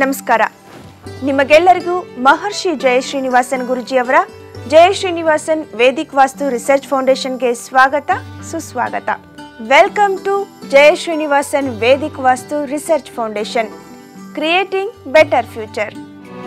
ನಮಸ್ಕಾರ ನಿಮಗೆಲ್ಲರಿಗೂ ಮಹರ್ಷಿ ಜಯ ಶ್ರೀನಿವಾಸನ್ ಗುರುಜಿಯವರ ಜಯ ಶ್ರೀನಿವಾಸನ್ ವೇದಿಕ್ ವಾಸ್ತು ರಿಸರ್ಚ್ ಫೌಂಡೇಶನ್ಗೆ ಸ್ವಾಗತ ಸುಸ್ವಾಗತ welcome to Jaya Srinivasan vedic vastu research foundation creating better future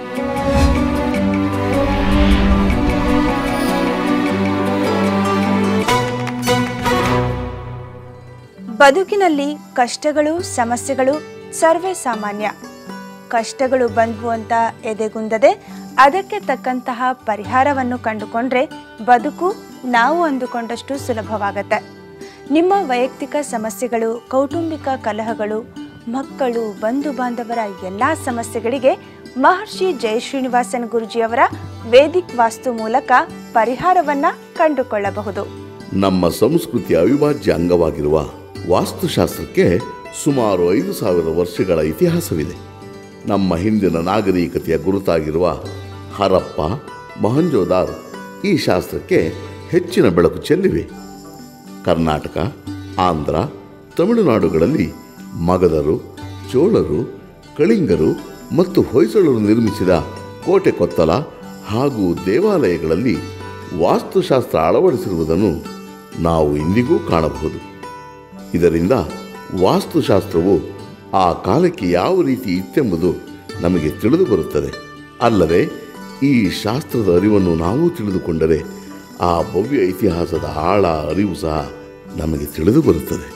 ಬದುಕಿನಲ್ಲಿ ಕಷ್ಟಗಳು ಸಮಸ್ಯೆಗಳು ಸರ್ವೇ ಸಾಮಾನ್ಯ ಕಷ್ಟಗಳು ಬಂದ್ವು ಅಂತ ಎದೆಗುಂದದೆ ಅದಕ್ಕೆ ತಕ್ಕಂತಹ ಪರಿಹಾರವನ್ನು ಕಂಡುಕೊಂಡ್ರೆ ಬದುಕು ನಾವು ಅಂದುಕೊಂಡಷ್ಟು ಸುಲಭವಾಗತ್ತೆ ನಿಮ್ಮ ವೈಯಕ್ತಿಕ ಸಮಸ್ಯೆಗಳು ಕೌಟುಂಬಿಕ ಕಲಹಗಳು ಮಕ್ಕಳು ಬಂಧು ಬಾಂಧವರ ಎಲ್ಲ ಸಮಸ್ಯೆಗಳಿಗೆ ಮಹರ್ಷಿ ಜಯ ಶ್ರೀನಿವಾಸನ್ ಗುರುಜಿಯವರ ವೇದಿಕ್ ವಾಸ್ತು ಮೂಲಕ ಪರಿಹಾರವನ್ನ ಕಂಡುಕೊಳ್ಳಬಹುದು ನಮ್ಮ ಸಂಸ್ಕೃತಿಯ ಅವಿಭಾಜ್ಯ ಅಂಗವಾಗಿರುವ ವಾಸ್ತುಶಾಸ್ತ್ರಕ್ಕೆ ಸುಮಾರು ಐದು ಸಾವಿರ ವರ್ಷಗಳ ಇತಿಹಾಸವಿದೆ ನಮ್ಮ ಹಿಂದಿನ ನಾಗರಿಕತೆಯ ಗುರುತಾಗಿರುವ ಹರಪ್ಪ ಮೊಹಂಜೋದಾರ್ ಈ ಶಾಸ್ತ್ರಕ್ಕೆ ಹೆಚ್ಚಿನ ಬೆಳಕು ಚೆಲ್ಲಿವೆ ಕರ್ನಾಟಕ ಆಂಧ್ರ ತಮಿಳುನಾಡುಗಳಲ್ಲಿ ಮಗಧರು ಚೋಳರು ಕಳಿಂಗರು ಮತ್ತು ಹೊಯ್ಸಳರು ನಿರ್ಮಿಸಿದ ಕೋಟೆ ಕೊತ್ತಲ ಹಾಗೂ ದೇವಾಲಯಗಳಲ್ಲಿ ವಾಸ್ತುಶಾಸ್ತ್ರ ಅಳವಡಿಸಿರುವುದನ್ನು ನಾವು ಇಂದಿಗೂ ಕಾಣಬಹುದು ಇದರಿಂದ ವಾಸ್ತುಶಾಸ್ತ್ರವು ಆ ಕಾಲಕ್ಕೆ ಯಾವ ರೀತಿ ಇತ್ತೆಂಬುದು ನಮಗೆ ತಿಳಿದು ಬರುತ್ತದೆ ಅಲ್ಲದೆ ಈ ಶಾಸ್ತ್ರದ ಅರಿವನ್ನು ನಾವು ತಿಳಿದುಕೊಂಡರೆ ಆ ಭವ್ಯ ಇತಿಹಾಸದ ಆಳ ಅರಿವು ಸಹ ನಮಗೆ ತಿಳಿದು ಬರುತ್ತದೆ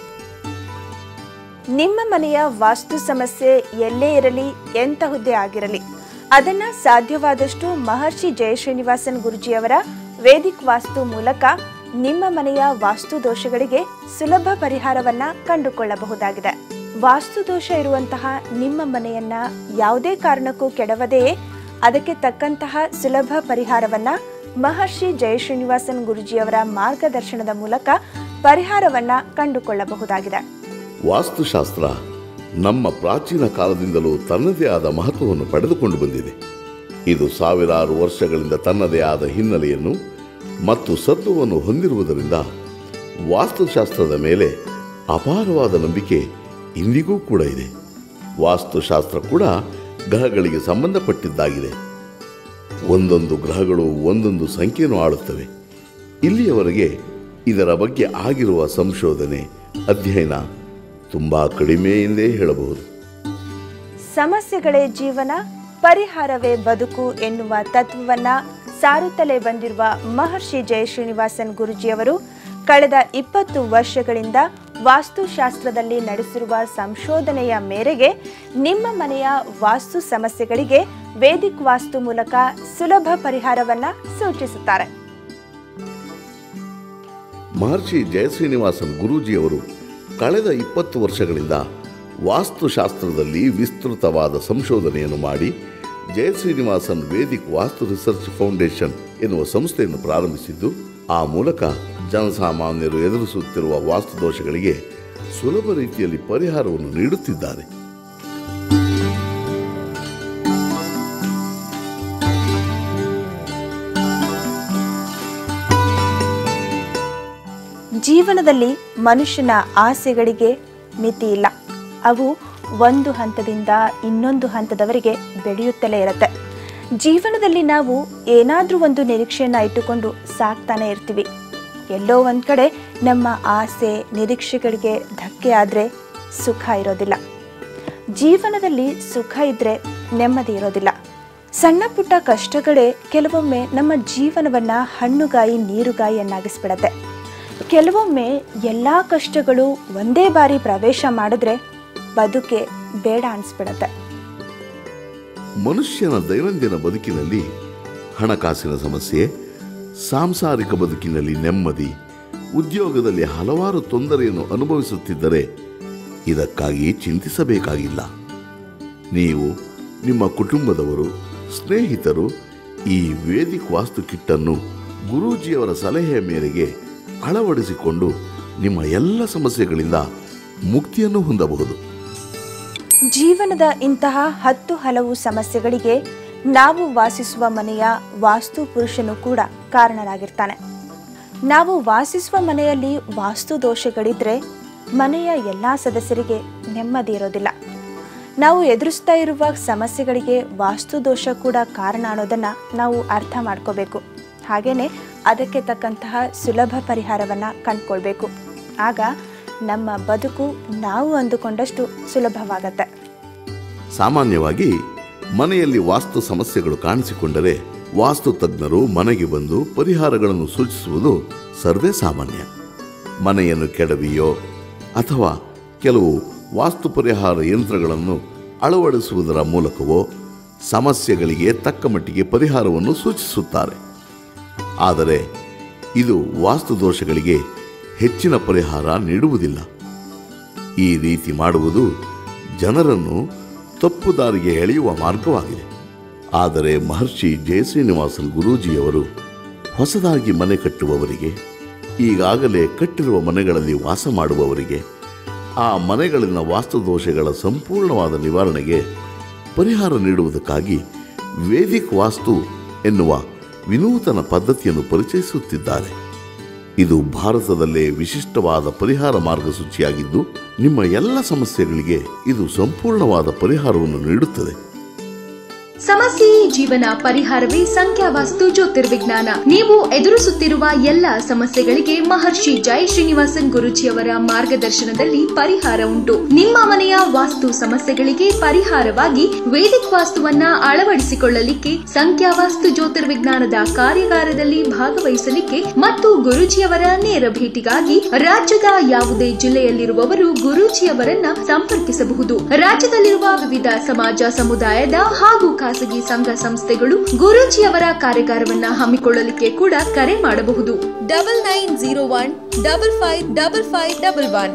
ನಿಮ್ಮ ಮನೆಯ ವಾಸ್ತು ಸಮಸ್ಯೆ ಎಲ್ಲೇ ಇರಲಿ ಎಂತಹುದ್ದೇ ಆಗಿರಲಿ ಅದನ್ನ ಸಾಧ್ಯವಾದಷ್ಟು ಮಹರ್ಷಿ ಜಯ ಶ್ರೀನಿವಾಸನ್ ಗುರುಜಿಯವರ ವೇದಿಕ್ ವಾಸ್ತು ಮೂಲಕ ನಿಮ್ಮ ಮನೆಯ ವಾಸ್ತು ದೋಷಗಳಿಗೆ ಸುಲಭ ಪರಿಹಾರವನ್ನ ಕಂಡುಕೊಳ್ಳಬಹುದಾಗಿದೆ ವಾಸ್ತು ದೋಷ ಇರುವಂತಹ ನಿಮ್ಮ ಮನೆಯನ್ನ ಯಾವುದೇ ಕಾರಣಕ್ಕೂ ಕೆಡವದೆಯೇ ಅದಕ್ಕೆ ತಕ್ಕಂತಹ ಸುಲಭ ಪರಿಹಾರವನ್ನ ಮಹರ್ಷಿ ಜಯ ಶ್ರೀನಿವಾಸನ್ ಗುರುಜಿಯವರ ಮಾರ್ಗದರ್ಶನದ ಮೂಲಕ ಪರಿಹಾರವನ್ನ ಕಂಡುಕೊಳ್ಳಬಹುದಾಗಿದೆ ವಾಸ್ತುಶಾಸ್ತ್ರ ನಮ್ಮ ಪ್ರಾಚೀನ ಕಾಲದಿಂದಲೂ ತನ್ನದೇ ಆದ ಮಹತ್ವವನ್ನು ಪಡೆದುಕೊಂಡು ಬಂದಿದೆ ಇದು ಸಾವಿರಾರು ವರ್ಷಗಳಿಂದ ತನ್ನದೇ ಆದ ಹಿನ್ನೆಲೆಯನ್ನು ಮತ್ತು ಸತ್ವವನ್ನು ಹೊಂದಿರುವುದರಿಂದ ವಾಸ್ತುಶಾಸ್ತ್ರದ ಮೇಲೆ ಅಪಾರವಾದ ನಂಬಿಕೆ ಇಂದಿಗೂ ಕೂಡ ಇದೆ ವಾಸ್ತುಶಾಸ್ತ್ರ ಕೂಡ ಗ್ರಹಗಳಿಗೆ ಸಂಬಂಧಪಟ್ಟಿದ್ದಾಗಿದೆ ಒಂದೊಂದು ಗ್ರಹಗಳು ಒಂದೊಂದು ಸಂಖ್ಯೆಯನ್ನು ಆಳುತ್ತವೆ ಇಲ್ಲಿಯವರೆಗೆ ಇದರ ಬಗ್ಗೆ ಆಗಿರುವ ಸಂಶೋಧನೆ ಅಧ್ಯಯನ ತುಂಬ ಕಡಿಮೆ ಎಂದೇ ಹೇಳಬಹುದು ಸಮಸ್ಯೆಗಳೇ ಜೀವನ ಪರಿಹಾರವೇ ಬದುಕು ಎನ್ನುವ ತತ್ವವನ್ನ ಸಾರುತ್ತಲೇ ಬಂದಿರುವ ಮಹರ್ಷಿ ಜಯ ಶ್ರೀನಿವಾಸನ್ ಗುರುಜಿಯವರು ಕಳೆದ ಇಪ್ಪತ್ತು ವರ್ಷಗಳಿಂದ ವಾಸ್ತುಶಾಸ್ತ್ರದಲ್ಲಿ ನಡೆಸಿರುವ ಸಂಶೋಧನೆಯ ಮೇರೆಗೆ ನಿಮ್ಮ ಮನೆಯ ವಾಸ್ತು ಸಮಸ್ಯೆಗಳಿಗೆ ವೇದಿಕ್ ವಾಸ್ತು ಮೂಲಕ ಸುಲಭ ಪರಿಹಾರವನ್ನ ಸೂಚಿಸುತ್ತಾರೆ ಮಹರ್ಷಿ ಜಯಶ್ರೀನಿವಾಸನ್ ಗುರೂಜಿಯವರು ಕಳೆದ ಇಪ್ಪತ್ತು ವರ್ಷಗಳಿಂದ ವಾಸ್ತುಶಾಸ್ತ್ರದಲ್ಲಿ ವಿಸ್ತೃತವಾದ ಸಂಶೋಧನೆಯನ್ನು ಮಾಡಿ Jaya Srinivasan vedic vastu research foundation ಎನ್ನುವ ಸಂಸ್ಥೆಯನ್ನು ಪ್ರಾರಂಭಿಸಿದ್ದು ಆ ಮೂಲಕ ಜನಸಾಮಾನ್ಯರು ಎದುರಿಸುತ್ತಿರುವ ವಾಸ್ತು ದೋಷಗಳಿಗೆ ಸುಲಭ ರೀತಿಯಲ್ಲಿ ಪರಿಹಾರವನ್ನು ನೀಡುತ್ತಿದ್ದಾರೆ ಜೀವನದಲ್ಲಿ ಮನುಷ್ಯನ ಆಸೆಗಳಿಗೆ ಮಿತಿ ಇಲ್ಲ ಅವು ಒಂದು ಹಂತದಿಂದ ಇನ್ನೊಂದು ಹಂತದವರೆಗೆ ಬೆಳೆಯುತ್ತಲೇ ಇರುತ್ತೆ ಜೀವನದಲ್ಲಿ ನಾವು ಏನಾದರೂ ಒಂದು ನಿರೀಕ್ಷೆಯನ್ನು ಇಟ್ಟುಕೊಂಡು ಸಾಕ್ತಾನೆ ಇರ್ತೀವಿ ಎಲ್ಲೋ ಒಂದು ಕಡೆ ನಮ್ಮ ಆಸೆ ನಿರೀಕ್ಷೆಗಳಿಗೆ ಧಕ್ಕೆ ಆದರೆ ಸುಖ ಇರೋದಿಲ್ಲ ಜೀವನದಲ್ಲಿ ಸುಖ ಇದ್ದರೆ ನೆಮ್ಮದಿ ಇರೋದಿಲ್ಲ ಸಣ್ಣ ಪುಟ್ಟ ಕಷ್ಟಗಳೇ ಕೆಲವೊಮ್ಮೆ ನಮ್ಮ ಜೀವನವನ್ನು ಹಣ್ಣುಗಾಯಿ ನೀರುಗಾಯಿಯನ್ನಾಗಿಸ್ಬಿಡತ್ತೆ ಕೆಲವೊಮ್ಮೆ ಎಲ್ಲ ಕಷ್ಟಗಳು ಒಂದೇ ಬಾರಿ ಪ್ರವೇಶ ಮಾಡಿದ್ರೆ ಬದುಕೆ ಬೇಡ ಅನಿಸ್ಬಿಡತ್ತೆ ಮನುಷ್ಯನ ದೈನಂದಿನ ಬದುಕಿನಲ್ಲಿ ಹಣಕಾಸಿನ ಸಮಸ್ಯೆ ಸಾಂಸಾರಿಕ ಬದುಕಿನಲ್ಲಿ ನೆಮ್ಮದಿ ಉದ್ಯೋಗದಲ್ಲಿ ಹಲವಾರು ತೊಂದರೆಯನ್ನು ಅನುಭವಿಸುತ್ತಿದ್ದರೆ ಇದಕ್ಕಾಗಿ ಚಿಂತಿಸಬೇಕಾಗಿಲ್ಲ ನೀವು ನಿಮ್ಮ ಕುಟುಂಬದವರು ಸ್ನೇಹಿತರು ಈ ವೇದಿಕ್ ವಾಸ್ತು ಕಿಟ್ಟನ್ನು ಗುರೂಜಿಯವರ ಸಲಹೆಯ ಮೇರೆಗೆ ಅಳವಡಿಸಿಕೊಂಡು ನಿಮ್ಮ ಎಲ್ಲ ಸಮಸ್ಯೆಗಳಿಂದ ಮುಕ್ತಿಯನ್ನು ಹೊಂದಬಹುದು ಜೀವನದ ಇಂತಹ ಹತ್ತು ಹಲವು ಸಮಸ್ಯೆಗಳಿಗೆ ನಾವು ವಾಸಿಸುವ ಮನೆಯ ವಾಸ್ತು ಪುರುಷನು ಕೂಡ ಕಾರಣರಾಗಿರ್ತಾನೆ ನಾವು ವಾಸಿಸುವ ಮನೆಯಲ್ಲಿ ವಾಸ್ತು ದೋಷಗಳಿದ್ರೆ ಮನೆಯ ಎಲ್ಲ ಸದಸ್ಯರಿಗೆ ನೆಮ್ಮದಿ ಇರೋದಿಲ್ಲ ನಾವು ಎದುರಿಸ್ತಾ ಇರುವ ಸಮಸ್ಯೆಗಳಿಗೆ ವಾಸ್ತು ದೋಷ ಕೂಡ ಕಾರಣ ಅನ್ನೋದನ್ನು ನಾವು ಅರ್ಥ ಮಾಡ್ಕೋಬೇಕು ಹಾಗೆಯೇ ಅದಕ್ಕೆ ತಕ್ಕಂತಹ ಸುಲಭ ಪರಿಹಾರವನ್ನು ಕಂಡುಕೊಳ್ಬೇಕು ಆಗ ನಮ್ಮ ಬದುಕು ನಾವು ಅಂದುಕೊಂಡಷ್ಟು ಸುಲಭವಾಗತ್ತೆ ಸಾಮಾನ್ಯವಾಗಿ ಮನೆಯಲ್ಲಿ ವಾಸ್ತು ಸಮಸ್ಯೆಗಳು ಕಾಣಿಸಿಕೊಂಡರೆ ವಾಸ್ತು ತಜ್ಞರು ಮನೆಗೆ ಬಂದು ಪರಿಹಾರಗಳನ್ನು ಸೂಚಿಸುವುದು ಸರ್ವೇ ಸಾಮಾನ್ಯ ಮನೆಯನ್ನು ಕೆಡವಿಯೋ ಅಥವಾ ಕೆಲವು ವಾಸ್ತು ಪರಿಹಾರ ಯಂತ್ರಗಳನ್ನು ಅಳವಡಿಸುವುದರ ಮೂಲಕವೋ ಸಮಸ್ಯೆಗಳಿಗೆ ತಕ್ಕ ಮಟ್ಟಿಗೆ ಪರಿಹಾರವನ್ನು ಸೂಚಿಸುತ್ತಾರೆ ಆದರೆ ಇದು ವಾಸ್ತು ದೋಷಗಳಿಗೆ ಹೆಚ್ಚಿನ ಪರಿಹಾರ ನೀಡುವುದಿಲ್ಲ ಈ ರೀತಿ ಮಾಡುವುದು ಜನರನ್ನು ತಪ್ಪು ದಾರಿಗೆ ಎಳೆಯುವ ಮಾರ್ಗವಾಗಿದೆ ಆದರೆ ಮಹರ್ಷಿ ಜಯಶ್ರೀನಿವಾಸನ್ ಗುರೂಜಿಯವರು ಹೊಸದಾಗಿ ಮನೆ ಕಟ್ಟುವವರಿಗೆ ಈಗಾಗಲೇ ಕಟ್ಟಿರುವ ಮನೆಗಳಲ್ಲಿ ವಾಸ ಮಾಡುವವರಿಗೆ ಆ ಮನೆಗಳಲ್ಲಿನ ವಾಸ್ತುದೋಷಗಳ ಸಂಪೂರ್ಣವಾದ ನಿವಾರಣೆಗೆ ಪರಿಹಾರ ನೀಡುವುದಕ್ಕಾಗಿ ವೇದಿಕ್ ವಾಸ್ತು ಎನ್ನುವ ವಿನೂತನ ಪದ್ಧತಿಯನ್ನು ಪರಿಚಯಿಸುತ್ತಿದ್ದಾರೆ ಇದು ಭಾರತದಲ್ಲೇ ವಿಶಿಷ್ಟವಾದ ಪರಿಹಾರ ಮಾರ್ಗಸೂಚಿಯಾಗಿದ್ದು ನಿಮ್ಮ ಎಲ್ಲ ಸಮಸ್ಯೆಗಳಿಗೆ ಇದು ಸಂಪೂರ್ಣವಾದ ಪರಿಹಾರವನ್ನು ನೀಡುತ್ತದೆ ಸಮಸ್ಯೆಯೇ ಜೀವನ ಪರಿಹಾರವೇ ಸಂಖ್ಯಾವಾಸ್ತು ಜ್ಯೋತಿರ್ವಿಜ್ಞಾನ ನೀವು ಎದುರಿಸುತ್ತಿರುವ ಎಲ್ಲ ಸಮಸ್ಯೆಗಳಿಗೆ ಮಹರ್ಷಿ ಜೈ ಶ್ರೀನಿವಾಸನ್ ಗುರುಜಿಯವರ ಮಾರ್ಗದರ್ಶನದಲ್ಲಿ ಪರಿಹಾರ ಉಂಟು ನಿಮ್ಮ ಮನೆಯ ವಾಸ್ತು ಸಮಸ್ಯೆಗಳಿಗೆ ಪರಿಹಾರವಾಗಿ ವೇದಿಕ್ ವಾಸ್ತುವನ್ನ ಅಳವಡಿಸಿಕೊಳ್ಳಲಿಕ್ಕೆ ಸಂಖ್ಯಾವಾಸ್ತು ಜ್ಯೋತಿರ್ವಿಜ್ಞಾನದ ಕಾರ್ಯಾಗಾರದಲ್ಲಿ ಭಾಗವಹಿಸಲಿಕ್ಕೆ ಮತ್ತು ಗುರೂಜಿಯವರ ನೇರ ಭೇಟಿಗಾಗಿ ರಾಜ್ಯದ ಯಾವುದೇ ಜಿಲ್ಲೆಯಲ್ಲಿರುವವರು ಗುರೂಜಿಯವರನ್ನ ಸಂಪರ್ಕಿಸಬಹುದು ರಾಜ್ಯದಲ್ಲಿರುವ ವಿವಿಧ ಸಮಾಜ ಸಮುದಾಯದ ಹಾಗೂ ಖಾಸಗಿ ಸಂಘ ಸಂಸ್ಥೆಗಳು ಗುರೂಜಿಯವರ ಕಾರ್ಯಾಗಾರವನ್ನ ಹಮ್ಮಿಕೊಳ್ಳಲಿಕ್ಕೆ ಕೂಡ ಕರೆ ಮಾಡಬಹುದು double nine zero one double five double five double one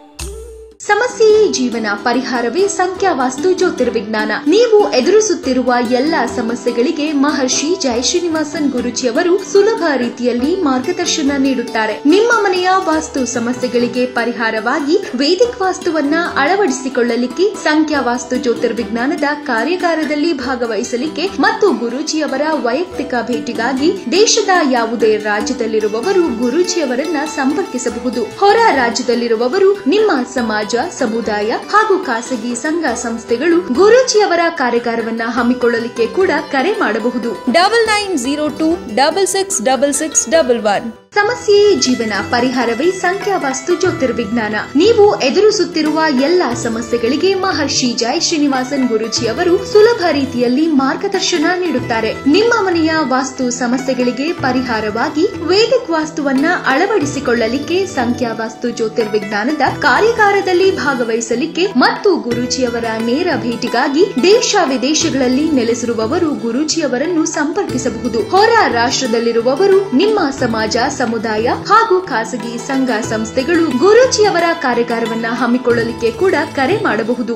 ಸಮಸ್ಯೆಯೇ ಜೀವನ ಪರಿಹಾರವೇ ಸಂಖ್ಯಾವಾಸ್ತು ಜ್ಯೋತಿರ್ವಿಜ್ಞಾನ ನೀವು ಎದುರಿಸುತ್ತಿರುವ ಎಲ್ಲ ಸಮಸ್ಯೆಗಳಿಗೆ ಮಹರ್ಷಿ ಜೈ ಶ್ರೀನಿವಾಸನ್ ಗುರುಜಿಯವರು ಸುಲಭ ರೀತಿಯಲ್ಲಿ ಮಾರ್ಗದರ್ಶನ ನೀಡುತ್ತಾರೆ ನಿಮ್ಮ ಮನೆಯ ವಾಸ್ತು ಸಮಸ್ಯೆಗಳಿಗೆ ಪರಿಹಾರವಾಗಿ ವೇದಿಕ್ ವಾಸ್ತುವನ್ನ ಅಳವಡಿಸಿಕೊಳ್ಳಲಿಕ್ಕೆ ಸಂಖ್ಯಾವಾಸ್ತು ಜ್ಯೋತಿರ್ವಿಜ್ಞಾನದ ಕಾರ್ಯಾಗಾರದಲ್ಲಿ ಭಾಗವಹಿಸಲಿಕ್ಕೆ ಮತ್ತು ಗುರೂಜಿಯವರ ವೈಯಕ್ತಿಕ ಭೇಟಿಗಾಗಿ ದೇಶದ ಯಾವುದೇ ರಾಜ್ಯದಲ್ಲಿರುವವರು ಗುರೂಜಿಯವರನ್ನ ಸಂಪರ್ಕಿಸಬಹುದು ಹೊರ ರಾಜ್ಯದಲ್ಲಿರುವವರು ನಿಮ್ಮ ಸಮಾಜ ಸಮುದಾಯ ಹಾಗೂ ಖಾಸಗಿ ಸಂಘ ಸಂಸ್ಥೆಗಳು ಗುರೂಜಿಯವರ ಕಾರ್ಯಾಗಾರವನ್ನ ಹಮ್ಮಿಕೊಳ್ಳಲಿಕ್ಕೆ ಕೂಡ ಕರೆ ಮಾಡಬಹುದು double nine zero two double six double six double one ಸಮಸ್ಯೆಯೇ ಜೀವನ ಪರಿಹಾರವೇ ಸಂಖ್ಯಾವಾಸ್ತು ಜ್ಯೋತಿರ್ವಿಜ್ಞಾನ ನೀವು ಎದುರಿಸುತ್ತಿರುವ ಎಲ್ಲ ಸಮಸ್ಯೆಗಳಿಗೆ ಮಹರ್ಷಿ ಜೈ ಶ್ರೀನಿವಾಸನ್ ಗುರುಜಿ ಅವರು ಸುಲಭ ರೀತಿಯಲ್ಲಿ ಮಾರ್ಗದರ್ಶನ ನೀಡುತ್ತಾರೆ ನಿಮ್ಮ ಮನೆಯ ವಾಸ್ತು ಸಮಸ್ಯೆಗಳಿಗೆ ಪರಿಹಾರವಾಗಿ ವೇದಿಕ್ ವಾಸ್ತುವನ್ನ ಅಳವಡಿಸಿಕೊಳ್ಳಲಿಕ್ಕೆ ಸಂಖ್ಯಾವಾಸ್ತು ಜ್ಯೋತಿರ್ವಿಜ್ಞಾನದ ಕಾರ್ಯಾಗಾರದಲ್ಲಿ ಭಾಗವಹಿಸಲಿಕ್ಕೆ ಮತ್ತು ಗುರೂಜಿಯವರ ನೇರ ಭೇಟಿಗಾಗಿ ದೇಶ ವಿದೇಶಗಳಲ್ಲಿ ನೆಲೆಸಿರುವವರು ಗುರೂಜಿಯವರನ್ನು ಸಂಪರ್ಕಿಸಬಹುದು ಹೊರ ರಾಷ್ಟ್ರದಲ್ಲಿರುವವರು ನಿಮ್ಮ ಸಮಾಜ ಸಮುದಾಯ ಹಾಗೂ ಖಾಸಗಿ ಸಂಘ ಸಂಸ್ಥೆಗಳು ಗುರೂಜಿಯವರ ಕಾರ್ಯಾಗಾರವನ್ನ ಹಮ್ಮಿಕೊಳ್ಳಲಿಕ್ಕೆ ಕೂಡ ಕರೆ ಮಾಡಬಹುದು